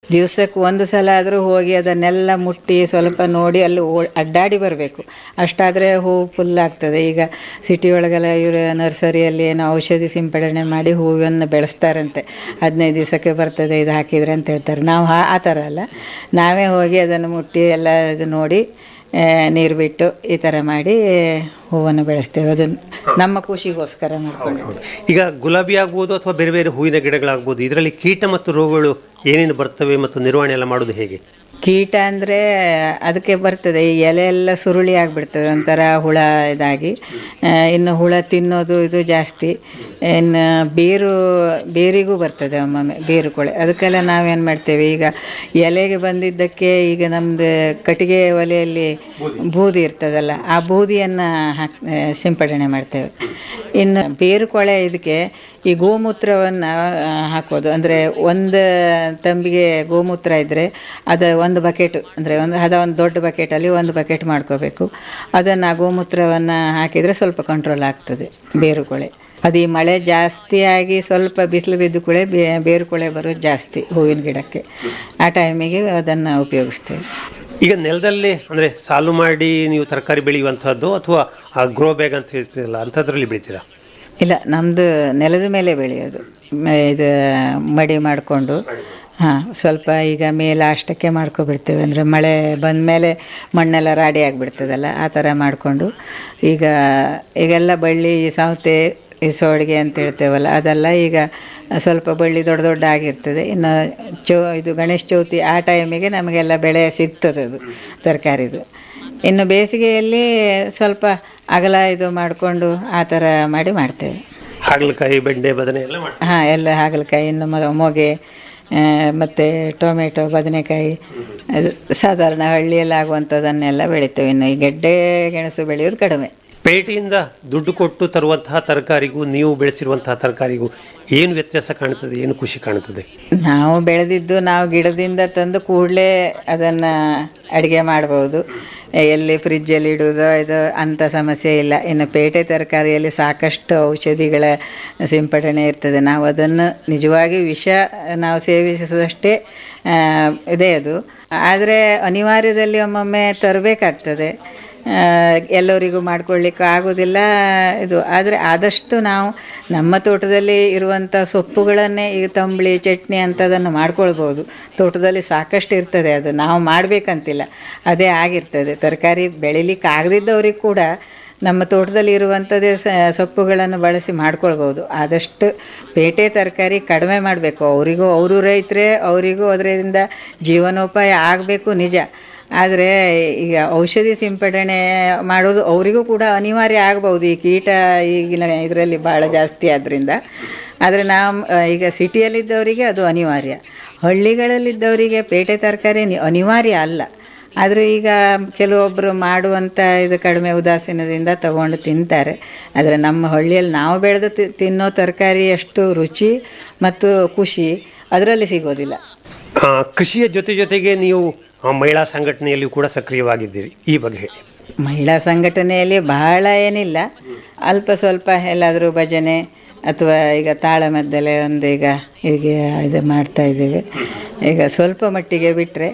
ದಿವಸಕ್ಕೆ ಒಂದು ಸಲ ಆದರೂ ಹೋಗಿ ಅದನ್ನೆಲ್ಲ ಮುಟ್ಟಿ ಸ್ವಲ್ಪ ನೋಡಿ ಅಲ್ಲಿ ಓ- ಅಡ್ಡಾಡಿ ಬರಬೇಕು ಅಷ್ಟಾದರೆ ಹೂವು ಫುಲ್ ಆಗ್ತದೆ ಈಗ ಸಿಟಿ ಒಳಗೆಲ್ಲ ಇವರು ನರ್ಸರಿಯಲ್ಲಿ ಏನೋ ಔಷಧಿ ಸಿಂಪಡಣೆ ಮಾಡಿ ಹೂವನ್ನು ಬೆಳೆಸ್ತಾರಂತೆ ಹದಿನೈದು ದಿವಸಕ್ಕೆ ಬರ್ತದೆ ಇದು ಹಾಕಿದ್ರೆ ಅಂತ ಹೇಳ್ತಾರೆ ನಾವು ಆ ಆ ಥರ ಅಲ್ಲ ನಾವೇ ಹೋಗಿ ಅದನ್ನು ಮುಟ್ಟಿ ಎಲ್ಲ ಇದು ನೋಡಿ ಆ, ನೀರು ಬಿಟ್ಟು ಈ ಥರ ಮಾಡಿ ಹೂವನ್ನು ಬೆಳೆಸ್ತೇವೆ ಅದು ನಮ್ಮ ಖುಷಿಗೋಸ್ಕರ ಮಾಡ್ಕೊಂಡು ಈಗ ಗುಲಾಬಿ ಆಗ್ಬೋದು ಅಥವಾ ಬೇರೆ ಬೇರೆ ಹೂವಿನ ಗಿಡಗಳಾಗ್ಬೋದು ಇದರಲ್ಲಿ ಕೀಟ ಮತ್ತು ರೋಗಗಳು ಏನೇನು ಬರ್ತವೆ ಮತ್ತು ನಿರ್ವಹಣೆ ಎಲ್ಲ ಮಾಡೋದು ಹೇಗೆ ಕೀಟ ಅಂದರೆ ಅದಕ್ಕೆ ಬರ್ತದೆ ಈ ಎಲೆ ಎಲ್ಲ ಸುರುಳಿ ಆಗಿಬಿಡ್ತದೆ ಒಂಥರ ಹುಳ ಇದಾಗಿ ಆ, ಇನ್ನು ಹುಳ ತಿನ್ನೋದು ಇದು ಜಾಸ್ತಿ ಇನ್ನು ಬೇರು ಬೇರಿಗೂ ಬರ್ತದೆ ಒಮ್ಮೊಮ್ಮೆ ಬೇರು ಕೊಳೆ ಅದಕ್ಕೆಲ್ಲ ನಾವೇನು ಮಾಡ್ತೇವೆ ಈಗ ಎಲೆಗೆ ಬಂದಿದ್ದಕ್ಕೆ ಈಗ ನಮ್ಮದು ಕಟ್ಟಿಗೆ ಒಲೆಯಲ್ಲಿ ಬೂದಿ ಇರ್ತದಲ್ಲ ಆ ಬೂದಿಯನ್ನು ಹಾಕ್ ಆ, ಸಿಂಪಡಣೆ ಮಾಡ್ತೇವೆ ಇನ್ನು ಬೇರು ಕೊಳೆ ಇದಕ್ಕೆ ಈ ಗೋಮೂತ್ರವನ್ನು ಹಾಕೋದು ಅಂದರೆ ಒಂದು ತಂಬಿಗೆ ಗೋಮೂತ್ರ ಇದ್ದರೆ ಅದು ಒಂದು ಬಕೆಟ್ ಅಂದರೆ ಒಂದು ಅದ ಒಂದು ದೊಡ್ಡ ಬಕೆಟಲ್ಲಿ ಒಂದು ಬಕೆಟ್ ಮಾಡ್ಕೋಬೇಕು ಅದನ್ನು ಆ ಗೋಮೂತ್ರವನ್ನು ಹಾಕಿದರೆ ಸ್ವಲ್ಪ ಕಂಟ್ರೋಲ್ ಆಗ್ತದೆ ಬೇರು ಕೊಳೆ ಅದು ಈ ಮಳೆ ಜಾಸ್ತಿ ಆಗಿ ಸ್ವಲ್ಪ ಬಿಸಿಲು ಬಿದ್ದು ಕೊಳೆ ಬೇ ಬೇರು ಕೊಳೆ ಬರೋದು ಜಾಸ್ತಿ ಹೂವಿನ ಗಿಡಕ್ಕೆ ಆ ಟೈಮಿಗೆ ಅದನ್ನು ಉಪಯೋಗಿಸ್ತೇವೆ ಈಗ ನೆಲದಲ್ಲಿ ಅಂದರೆ ಸಾಲು ಮಾಡಿ ನೀವು ತರಕಾರಿ ಬೆಳೆಯುವಂಥದ್ದು ಅಥವಾ ಆ ಗ್ರೋ ಬ್ಯಾಗ್ ಅಂತ ಹೇಳ್ತೀರಲ್ಲ ಅಂಥದ್ರಲ್ಲಿ ಬೆಳಿತೀರಾ ಇಲ್ಲ ನಮ್ಮದು ನೆಲದ ಮೇಲೆ ಬೆಳೆಯೋದು ಮ- ಇದು ಮಡಿ ಮಾಡಿಕೊಂಡು ಹಾಂ ಸ್ವಲ್ಪ ಈಗ ಮೇಲೆ ಅಷ್ಟಕ್ಕೆ ಮಾಡ್ಕೊಬಿಡ್ತೇವೆ ಅಂದರೆ ಮಳೆ ಬಂದ ಮೇಲೆ ಮಣ್ಣೆಲ್ಲ ರಾಡಿ ಆಗಿಬಿಡ್ತದಲ್ಲ ಆ ಥರ ಮಾಡಿಕೊಂಡು ಈಗ ಈಗೆಲ್ಲ ಬಳ್ಳಿ ಈ ಸೌತೆ ಈ ಸೋಡಿಗೆ ಅಂತ ಹೇಳ್ತೇವಲ್ಲ ಅದೆಲ್ಲ ಈಗ ಸ್ವಲ್ಪ ಬಳ್ಳಿ ದೊಡ್ಡ ದೊಡ್ಡ ಆಗಿರ್ತದೆ ಇನ್ನು ಚೌ ಇದು ಗಣೇಶ ಚೌತಿ ಆ ಟೈಮಿಗೆ ನಮಗೆಲ್ಲ ಬೆಳೆ ಸಿಗ್ತದೆ ಅದು ತರಕಾರಿದು ಇನ್ನು ಬೇಸಿಗೆಯಲ್ಲಿ ಸ್ವಲ್ಪ ಅಗಲ ಇದು ಮಾಡಿಕೊಂಡು ಆ ಥರ ಮಾಡಿ ಮಾಡ್ತೇವೆ ಹಾಗಲಕಾಯಿ ಬೆಂಡೆ ಬದನೆ ಎಲ್ಲ ಮಾಡ್ತೀರಾ ಹಾಂ ಎಲ್ಲ ಹಾಗಲಕಾಯಿ ಇನ್ನು ಮ- ಮೊಗೆ ಆ, ಮತ್ತು ಟೊಮೆಟೊ ಬದನೆಕಾಯಿ ಅದು ಸಾಧಾರಣ ಹಳ್ಳಿಯಲ್ಲಿ ಆಗುವಂಥದ್ದನ್ನೆಲ್ಲ ಬೆಳಿತೇವೆ ಇನ್ನು ಈ ಗೆಡ್ಡೆ ಗೆಣಸು ಬೆಳೆಯೋದು ಕಡಿಮೆ ಪೇಟೆಯಿಂದ ದುಡ್ಡು ಕೊಟ್ಟು ತರುವಂತಹ ತರಕಾರಿಗೂ ನೀವು ಬೆಳೆಸಿರುವಂತಹ ತರಕಾರಿಗೂ ಏನು ವ್ಯತ್ಯಾಸ ಕಾಣ್ತದೆ ಏನು ಖುಷಿ ಕಾಣ್ತದೆ ನಾವು ಬೆಳೆದಿದ್ದು ನಾವು ಗಿಡದಿಂದ ತಂದು ಕೂಡಲೇ ಅದನ್ನು ಅಡುಗೆ ಮಾಡ್ಬೋದು ಎಲ್ಲಿ ಫ್ರಿಜ್ಜಲ್ಲಿ ಇಡೋದು ಇದು ಅಂಥ ಸಮಸ್ಯೆ ಇಲ್ಲ ಇನ್ನು ಪೇಟೆ ತರಕಾರಿಯಲ್ಲಿ ಸಾಕಷ್ಟು ಔಷಧಿಗಳ ಸಿಂಪಡಣೆ ಇರ್ತದೆ ನಾವು ಅದನ್ನು ನಿಜವಾಗಿ ವಿಷ ನಾವು ಸೇವಿಸಿದಷ್ಟೇ ಆ, ಇದೆ ಅದು ಆದರೆ ಅನಿವಾರ್ಯದಲ್ಲಿ ಒಮ್ಮೊಮ್ಮೆ ತರಬೇಕಾಗ್ತದೆ ಆ, ಎಲ್ಲರಿಗೂ ಮಾಡ್ಕೊಳ್ಳಿಕ್ಕೆ ಆಗೋದಿಲ್ಲ ಇದು ಆದರೆ ಆದಷ್ಟು ನಾವು ನಮ್ಮ ತೋಟದಲ್ಲಿ ಇರುವಂಥ ಸೊಪ್ಪುಗಳನ್ನೇ ಈಗ ತಂಬಳಿ ಚಟ್ನಿ ಅಂಥದನ್ನು ಮಾಡ್ಕೊಳ್ಬೋದು ತೋಟದಲ್ಲಿ ಸಾಕಷ್ಟು ಇರ್ತದೆ ಅದು ನಾವು ಮಾಡಬೇಕಂತಿಲ್ಲ ಅದೇ ಆಗಿರ್ತದೆ ತರಕಾರಿ ಬೆಳಿಲಿಕ್ಕೆ ಆಗದಿದ್ದವ್ರಿಗೆ ಕೂಡ ನಮ್ಮ ತೋಟದಲ್ಲಿ ಇರುವಂಥದ್ದೇ ಸ ಸೊಪ್ಪುಗಳನ್ನು ಬಳಸಿ ಮಾಡ್ಕೊಳ್ಬೋದು ಆದಷ್ಟು ಪೇಟೆ ತರಕಾರಿ ಕಡಿಮೆ ಮಾಡಬೇಕು ಅವರಿಗೂ ಅವರು ರೈತರೇ ಅವರಿಗೂ ಅದರಿಂದ ಜೀವನೋಪಾಯ ಆಗಬೇಕು ನಿಜ ಆದರೆ ಈಗ ಔಷಧಿ ಸಿಂಪಡಣೆ ಮಾಡೋದು ಅವರಿಗೂ ಕೂಡ ಅನಿವಾರ್ಯ ಆಗ್ಬೋದು ಈ ಕೀಟ ಈಗಿನ ಇದರಲ್ಲಿ ಭಾಳ ಜಾಸ್ತಿ ಆದ್ದರಿಂದ ಆದರೆ ನಾವು ಈಗ ಸಿಟಿಯಲ್ಲಿದ್ದವರಿಗೆ ಅದು ಅನಿವಾರ್ಯ ಹಳ್ಳಿಗಳಲ್ಲಿದ್ದವರಿಗೆ ಪೇಟೆ ತರಕಾರಿ ನಿ- ಅನಿವಾರ್ಯ ಅಲ್ಲ ಆದರೆ ಈಗ ಕೆಲವೊಬ್ಬರು ಮಾಡುವಂಥ ಇದು ಕಡಿಮೆ ಉದಾಸೀನದಿಂದ ತಗೊಂಡು ತಿಂತಾರೆ ಆದರೆ ನಮ್ಮ ಹಳ್ಳಿಯಲ್ಲಿ ನಾವು ಬೆಳೆದು ತಿ- ತಿನ್ನೋ ತರಕಾರಿ ಅಷ್ಟು ರುಚಿ ಮತ್ತು ಖುಷಿ ಅದರಲ್ಲಿ ಸಿಗೋದಿಲ್ಲ ಆ, ಕೃಷಿಯ ಜೊತೆ ಜೊತೆಗೆ ನೀವು ಆ, ಮಹಿಳಾ ಸಂಘಟನೆಯಲ್ಲಿ ಕೂಡ ಸಕ್ರಿಯವಾಗಿದ್ದೀರಿ ಈ ಬಗ್ಗೆ ಹೇಳಿ ಮಹಿಳಾ ಸಂಘಟನೆಯಲ್ಲಿ ಬಹಳ ಏನಿಲ್ಲ ಅಲ್ಪ ಸ್ವಲ್ಪ ಎಲ್ಲಾದರೂ ಭಜನೆ ಅಥವಾ ಈಗ ತಾಳಮದ್ದಲೆ ಒಂದು ಈಗ ಹೀಗೆ ಇದು ಮಾಡ್ತಾ ಇದ್ದೇವೆ ಈಗ ಸ್ವಲ್ಪ ಮಟ್ಟಿಗೆ ಬಿಟ್ಟರೆ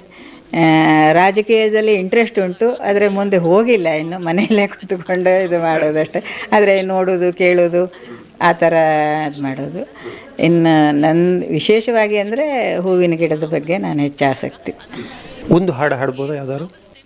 ರಾಜಕೀಯದಲ್ಲಿ ಇಂಟ್ರೆಸ್ಟ್ ಉಂಟು ಆದರೆ ಮುಂದೆ ಹೋಗಿಲ್ಲ ಇನ್ನು ಮನೆಯಲ್ಲೇ ಕೂತ್ಕೊಂಡು ಇದು ಮಾಡೋದಷ್ಟೇ ಆದರೆ ನೋಡೋದು ಕೇಳೋದು ಆ ಥರ ಇದು ಮಾಡೋದು ಇನ್ನು ನನ್ನ ವಿಶೇಷವಾಗಿ ಅಂದರೆ ಹೂವಿನ ಗಿಡದ ಬಗ್ಗೆ ನಾನು ಹೆಚ್ಚು ಆಸಕ್ತಿ ಒಂದು ಹಾಡು ಹಾಡ್ಬೋದಾ ಯಾವ್ದಾದ್ರು